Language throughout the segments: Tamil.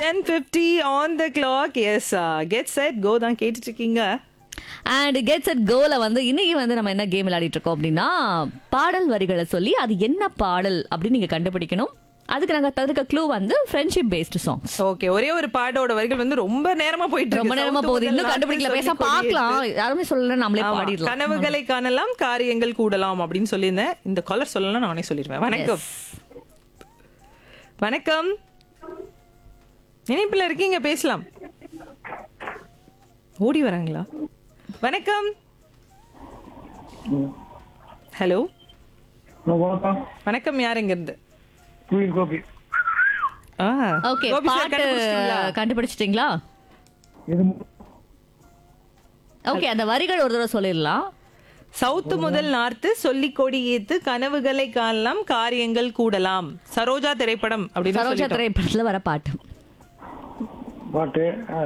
Ten fifty on the clock yes get set go தான் கேட்டுட்டு இருக்கீங்க அண்ட் கெட்ஸ் அட் கோல வந்து இன்னைக்கு வந்து நம்ம என்ன கேம் விளையாடிட்டு இருக்கோம் அப்படின்னா பாடல் வரிகளை சொல்லி அது என்ன பாடல் அப்படின்னு நீங்க கண்டுபிடிக்கணும் அதுக்கு நாங்க தருக்க க்ளூ வந்து ஃப்ரெண்ட்ஷிப் பேஸ்டு சாங்ஸ் ஓகே ஒரே ஒரு பாட்டோட வரிகள் வந்து ரொம்ப நேரமா போயிட்டு இருக்கு. ரொம்ப நேரமா சவுத்து போகுது முதல் இன்னும் நாக்கு கண்டுபிடிக்கல சொல்லி பேச கொடி பார்க்கலாம் இருக்கு. யாருமே சொல்லல நம்மளே ஆமா, பாடிடலாம் கனவுகளை காணலாம் காரியங்கள் கூடலாம் அப்படின்னு சொல்லியிருந்தேன் இந்த காலர் சொல்லலாம் நானே சொல்லிடுவேன் வணக்கம் வணக்கம் இணைப்புல இருக்கீங்க பேசலாம் ஓடி வராங்களா வணக்கம் ஹலோ வணக்கம் வணக்கம் யாருங்க இருந்து குயில் கோபி ஆ, ஓகே கோபி சார் பாட்டு கண்டுபிடிச்சிட்டீங்களா? கண்டுபிடிச்சிட்டீங்களா இது ஓகே அந்த வரிகள் ஒரு தடவை சொல்லிடலாம் சவுத்து முதல் நார்த்து சொல்லி கொடி ஏத்து கனவுகளை காணலாம் காரியங்கள் கூடலாம் சரோஜா திரைப்படம் அப்படின்னு சரோஜா சொல்லிட்டோம். திரைப்படத்துல வர பாட்டு பாட்டு ஆ.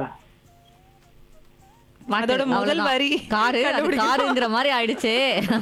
அதோட முதல் அவ்வளவுதான். வரி காரு அது கண்டுபிடிக்கணும். காருங்கிற மாதிரி ஆயிடுச்சு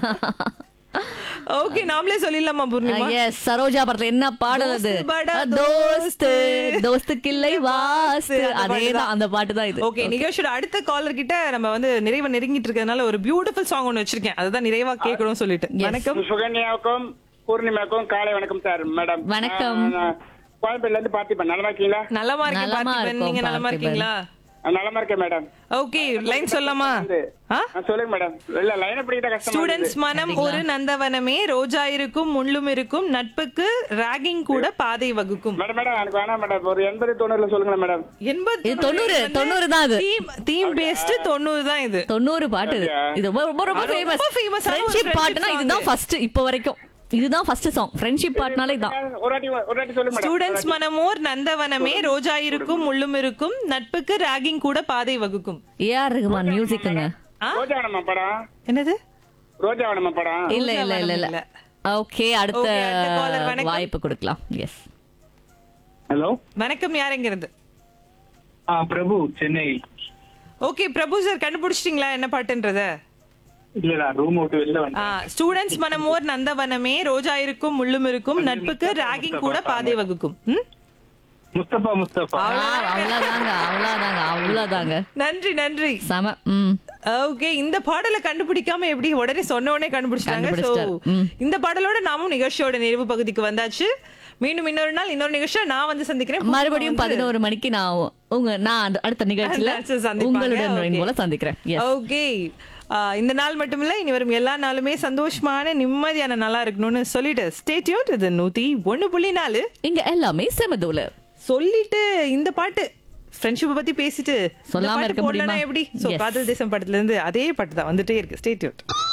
ஓகே நாமளே சொல்லிடலாமா பூர்ணிமா எஸ் சரோஜா படத்துல என்ன பாடல் அது தோஸ்து படா தோஸ்து தோஸ்து. தோஸ்து கிள்ளை வாஸ்து அந்த அதே பாட்டு தான் அந்த பாட்டு தான் இது ஓகே நிகழ்ச்சியோட அடுத்த காலர் கிட்ட நம்ம வந்து நிறைவா நெருங்கிட்டு இருக்கிறதுனால ஒரு பியூட்டிஃபுல் சாங் ஒன்னு வச்சிருக்கேன் அதுதான் நிறைவா கேட்கணும்னு சொல்லிட்டு வணக்கம் சுகன்யாவுக்கும் பூர்ணிமாவுக்கும் காலை வணக்கம் சார் மேடம் வணக்கம். ஆ, நான் கோயம்பேடுல இருந்து பார்த்திபன் நலமா இருக்கீங்களா நலமா இருக்கேன் நலமா பார்த்திபன் இருக்கோம், நீங்க நலமா பார்த்திபன். இருக்கீங்களா ஆ, நலமா இருக்கேன் மேடம் ஓகே லைன் சொல்லலாமா ஆ ஆ, சொல்லுங்க மேடம் இல்ல லைனை பிடிக்கிட்ட கஷ்டமா ஸ்டூடெண்ட்ஸ் மனம் ஒரு நந்தவனமே ரோஜா இருக்கும் முள்ளும் இருக்கும் நட்புக்கு ராகிங் கூட பாதை வகுக்கும் மேடம் மேடம் எனக்கு வேணாம் மேடம் ஒரு எண்பது தொண்ணூறுல சொல்லுங்களேன் மேடம் எண்பது இது தொண்ணூறு, தொண்ணூறு தான் அது. தீம் பேஸ்ட் தொண்ணூறு தான் இது தொண்ணூறு பாட்டு இது இது ரொம்ப ரொம்ப ரொம்ப அது ரொம்ப ஃபேமஸ் famous ஆன ஒரு ஃப்ரெண்ட்ஷிப் friendship பாட்டுனா song. இதுதான் ஃபர்ஸ்ட் இப்போ வரைக்கும் இதுதான் ஃபர்ஸ்ட் சாங் ஃப்ரெண்ட்ஷிப் பாட்டுனாலே இதான் ஒரு வாட்டி ஒரு வாட்டி சொல்லுங்க மேடம் ஸ்டூடெண்ட்ஸ் மனமோர் நந்தவனமே ரோஜா இருக்கும் முள்ளும் இருக்கும் நட்புக்கு ராகிங் கூட பாதை வகுக்கும் ஏஆர் ரகுமான் மியூசிக்குங்க ரோஜாவனமா படம் என்னது ரோஜாவனமா படம் இல்ல இல்ல இல்ல இல்ல இல்ல. ஓகே அடுத்த Okay, அடுத்த caller, வணக்கம். வாய்ப்பு கொடுக்கலாம் எஸ் ஹலோ வணக்கம் யாருங்கிறது ஆ பிரபு சென்னை ஓகே பிரபு சார் கண்டுபிடிச்சிட்டீங்களா என்ன பாட்டுன்றத இல்லடா ரூம் விட்டு வெளில வந்து ஸ்டூடெண்ட்ஸ் மனமோர் நந்தவனமே ரோஜா இருக்கும் முள்ளும் இருக்கும் நட்புக்கு ராகிங் கூட பாதை வகுக்கும் ம்? முஸ்தபா முஸ்தபா அவ்வளவுதாங்க அவ்வளவுதாங்க அவ்வளவுதாங்க நன்றி நன்றி செம ம் ஓகே இந்த பாடலை கண்டுபிடிக்காம எப்படி உடனே சொன்ன உடனே கண்டுபிடிச்சிட்டாங்க So, கண்டுபிடிச்சிட்டாரு. ம். இந்த பாடலோட நாமும் நிகழ்ச்சியோட நிறைவு பகுதிக்கு வந்தாச்சு மீண்டும் இன்னொரு நாள் இன்னொரு நிகழ்ச்சியை நான் வந்து சந்திக்கிறேன் மறுபடியும் பதினோரு மணிக்கு நான் உங்க நான் அந்த அடுத்த நிகழ்ச்சியில அடுத்த சந்திப்பாங்க. உங்களுடன் Okay. போல சந்திக்கிறேன் Yes. ஓகே இந்த நாள் மட்டும் இல்ல இனி வரும் எல்லா நாளுமே சந்தோஷமான நிம்மதியான நாளா இருக்கணும்னு சொல்லிட்டு ஸ்டேட்யூட் இது நூத்தி ஒண்ணு புள்ளி நாலு இங்க எல்லாமே செமதூல சொல்லிட்டு இந்த பாட்டு ஃப்ரெண்ட்ஷிப் பத்தி பேசிட்டு இந்த சொல்லாம பாட்டு இருக்க போடலைன்னா முடியுமா? எப்படி சோ Yes. காதல் தேசம் படத்துல இருந்து அதே பாட்டு தான் வந்துட்டே இருக்கு ஸ்டேட்யூட்